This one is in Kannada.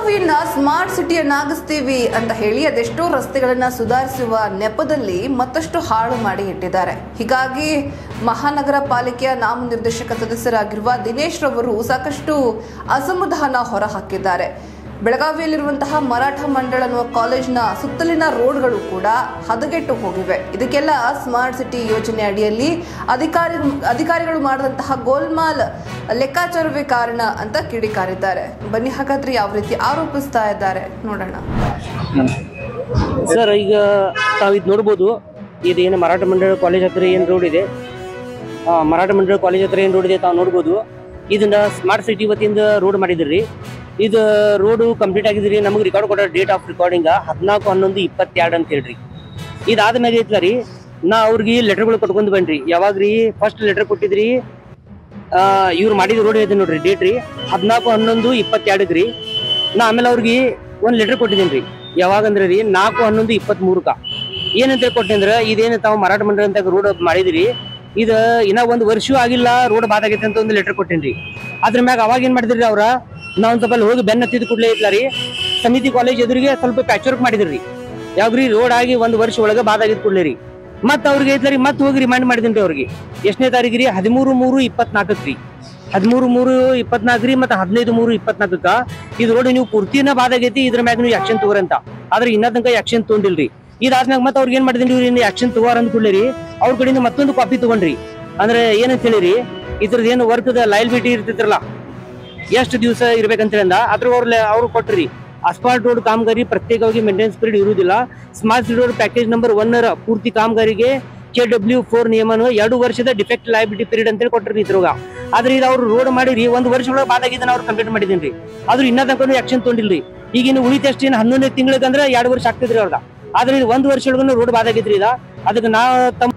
ಬೆಳಗಾವಿಯನ್ನ ಸ್ಮಾರ್ಟ್ ಸಿಟಿಯನ್ನಾಗಿಸ್ತೀವಿ ಅಂತ ಹೇಳಿ ಅದೆಷ್ಟೋ ರಸ್ತೆಗಳನ್ನ ಸುಧಾರಿಸುವ ನೆಪದಲ್ಲಿ ಮತ್ತಷ್ಟು ಹಾಳು ಮಾಡಿ ಇಟ್ಟಿದ್ದಾರೆ ಹೀಗಾಗಿ ಮಹಾನಗರ ಪಾಲಿಕೆಯ ನಾಮನಿರ್ದೇಶಕ ಸದಸ್ಯರಾಗಿರುವ ದಿನೇಶ್ ರವರು ಸಾಕಷ್ಟು ಅಸಮಾಧಾನ ಹೊರಹಾಕಿದ್ದಾರೆ ಬೆಳಗಾವಿಯಲ್ಲಿರುವಂತಹ ಮರಾಠ ಮಂಡಳ ಅನ್ನುವ ಕಾಲೇಜ್ನ ಸುತ್ತಲಿನ ರೋಡ್ಗಳು ಕೂಡ ಹದಗೆಟ್ಟು ಹೋಗಿವೆ ಇದಕ್ಕೆಲ್ಲ ಸ್ಮಾರ್ಟ್ ಸಿಟಿ ಯೋಜನೆ ಅಡಿಯಲ್ಲಿ ಅಧಿಕಾರಿ ಅಧಿಕಾರಿಗಳು ಮಾಡಿದಂತಹ ಗೋಲ್ಮಾಲ್ ಲೆಕ್ಕಾಚಾರವೇ ಕಾರಣ ಅಂತ ಕಿಡಿಕಾರಿದ್ದಾರೆ ಬನ್ನಿ ಹಾಗಾದ್ರೆ ಯಾವ ರೀತಿ ಆರೋಪಿಸ್ತಾ ಇದ್ದಾರೆ ನೋಡೋಣ ಸರ್ ಈಗ ತಾವು ಇದು ನೋಡ್ಬೋದು ಇದೇನು ಮರಾಠ ಮಂಡಳ ಕಾಲೇಜ್ ಹತ್ರ ಏನು ರೋಡ್ ಇದೆ ಆ, ಮರಾಠ ಮಂಡಳ ಕಾಲೇಜ್ ಹತ್ರ ಏನು ರೋಡ್ ಇದೆ ತಾವು ನೋಡ್ಬೋದು ಇದನ್ನ ಸ್ಮಾರ್ಟ್ ಸಿಟಿ ವತಿಯಿಂದ ರೋಡ್ ಮಾಡಿದ್ರಿ ಇದು ರೋಡು ಕಂಪ್ಲೀಟ್ ಆಗಿದ್ರಿ ನಮಗೆ ರೆಕಾರ್ಡ್ ಕೊಡೋ ಡೇಟ್ ಆಫ್ ರೆಕಾರ್ಡಿಂಗ್ ಹದಿನಾಲ್ಕು ಹನ್ನೊಂದು ಇಪ್ಪತ್ತೆರಡು ಅಂತ ಹೇಳ್ರಿ ಇದಾದ್ಮ್ಯಾಗ ಐತ್ಲ ರೀ ನಾ ಅವ್ರಿಗೆ ಲೆಟರ್ಗಳು ಕೊಟ್ಕೊಂಡು ಬನ್ರಿ ಯಾವಾಗ ರೀ ಫಸ್ಟ್ ಲೆಟರ್ ಕೊಟ್ಟಿದ್ರಿ ಆ, ಇವ್ರು ಮಾಡಿದ ರೋಡ್ ಐತೆ ನೋಡ್ರಿ ಡೇಟ್ ರೀ ಹದಿನಾಲ್ಕು ಹನ್ನೊಂದು ಇಪ್ಪತ್ತೆರಡಕ್ಕೆ ರೀ ನಾ ಆಮೇಲೆ ಅವ್ರಿಗೆ ಒಂದು ಲೆಟರ್ ಕೊಟ್ಟಿದ್ದೀನಿ ರೀ ಯಾವಾಗ ಅಂದ್ರೆ ರೀ ನಾಲ್ಕು ಹನ್ನೊಂದು ಇಪ್ಪತ್ತ್ಮೂರಕ್ಕ ಏನಂತ ಕೊಟ್ಟಿದ್ರೆ ಇದೇನು ತಾವು ಮರಾಠ ಮಂಡಳ ಅಂತ ರೋಡ್ ಮಾಡಿದಿರಿ ಇದು ಇನ್ನ ಒಂದು ವರ್ಷ ಆಗಿಲ್ಲ ರೋಡ್ ಬಾದಾಗೈತೆ ಅಂತ ಒಂದು ಲೆಟರ್ ಕೊಟ್ಟೇನ್ರಿ ಅದ್ರ ಮ್ಯಾಗ ಅವಾಗ ಏನ್ ಮಾಡಿದ್ರಿ ಅವ್ರ ನಾ ಒಂದ್ ಸ್ವಲ್ಪ ಅಲ್ಲಿ ಹೋಗಿ ಬೆನ್ನ ಹತ್ತಿದ ಕೂಡಲೇ ಐತ್ಲ ರೀ ಸಮಿತಿ ಕಾಲೇಜ್ ಎದುರಿಗೆ ಸ್ವಲ್ಪ ಪ್ಯಾಚ್ ವರ್ಕ್ ಮಾಡಿದ್ರಿ ಯಾವ್ರಿ ರೋಡ್ ಆಗಿ ಒಂದು ವರ್ಷ ಒಳಗೆ ಬಾದಾಗಿದ್ ಕೂಡಲೇ ರೀ ಮತ್ತ ಅವ್ರಿಗೆ ಐತ್ಲರಿ ಮತ್ತೆ ಹೋಗಿ ರಿಮೈಂಡ್ ಮಾಡಿದ್ದೀನಿ ಅವ್ರಿಗೆ ಎಷ್ಟನೇ ತಾರೀಕು ರೀ ಹದಿಮೂರು ಮೂರು ಇಪ್ಪತ್ನಾಲ್ಕಕ್ಕೆ ರೀ ಹದಿಮೂರು ಮೂರು ಇಪ್ಪತ್ನಾಲ್ಕು ರೀ ಮತ್ತೆ ಹದಿನೈದು ಮೂರು ಇಪ್ಪತ್ನಾಲ್ಕಕ್ಕ ಇದು ರೋಡ್ ನೀವು ಪೂರ್ತಿನ ಬಾದಾಗೈತಿ ಇದ್ರ ಮ್ಯಾಗ ನೀವು ಆಕ್ಷನ್ ತಗೋರಂತ ಆದ್ರೆ ಇನ್ನ ತನಕ ಆಕ್ಷನ್ ತಗೊಂಡಿಲ್ರಿ ಇದಾದ್ಮ್ಯಾಗ ಮತ್ತೆ ಅವ್ರಿಗೆ ಏನ್ ಮಾಡಿದ್ರಿ ಇವ್ರು ಆಕ್ಷನ್ ತಗೋರ ಅಂದ್ ಕೂಡಲೇ ರೀ ಅವ್ರ ಕಡೆಯಿಂದ ಮತ್ತೊಂದು ಕಾಪಿ ತಗೊಂಡ್ರಿ ಅಂದ್ರೆ ಏನಂತ ಹೇಳಿರಿ ಇದ್ರದ್ದು ಏನು ವರ್ಕ್ದ ಲಯಲ್ಬಿಲಿಟಿ ಇರ್ತಿದ್ರಲ್ಲ ಎಷ್ಟು ದಿವಸ ಇರ್ಬೇಕಂತ ಅಂದ ಅದ್ರ ಅವ್ರ ಅವ್ರು ಕೊಟ್ರಿ ಅಸ್ಫಾಲ್ಟ್ ರೋಡ್ ಕಾಮಗಾರಿ ಪ್ರತ್ಯೇಕವಾಗಿ ಮೇಂಟೆನೆನ್ಸ್ ಪೀರಿಯಡ್ ಇರುವುದಿಲ್ಲ smart city road package number one ಪೂರ್ತಿ ಕಾಮಗಾರಿಗೆ ಕೆ ಡಬ್ಲ್ಯೂ ಫೋರ್ ನಿಯಮನು ಎರಡು ವರ್ಷದ ಡಿಫೆಕ್ಟ್ ಲಯಬಿಲಿಟಿ ಪೀರಿಯಡ್ ಅಂತೇಳಿ ಕೊಟ್ಟರಿ ಇದ್ರಾಗ ಆದ್ರೆ ಇದು ಅವ್ರು ರೋಡ್ ಮಾಡಿರಿ ಒಂದು ವರ್ಷ ಒಳಗೆ ಬಾದಾಗಿದ್ದನ್ನ ಅವ್ರು ಕಂಪ್ಲೀಟ್ ಮಾಡಿದೀನಿ ಆದ್ರೂ ಇನ್ನ ತನಕ ಆಕ್ಷನ್ ತೊಗೊಂಡಿಲ್ರಿ ಈಗ ಇನ್ನು ಉಳಿತ ಏನು ಹನ್ನೊಂದನೇ ತಿಂಗಳಿಗೆ ಅಂದ್ರೆ ಎರಡು ವರ್ಷ ಆಗ್ತಿದ್ರಿ ಅವ್ರದ ಆದ್ರೆ ಇದು ಒಂದು ವರ್ಷ ಒಳಗೂ ರೋಡ್ ಬಾದಾಗಿದ್ರಿ ಇದ ಅದಕ್ಕೆ ನಾ ತಮ್ಮ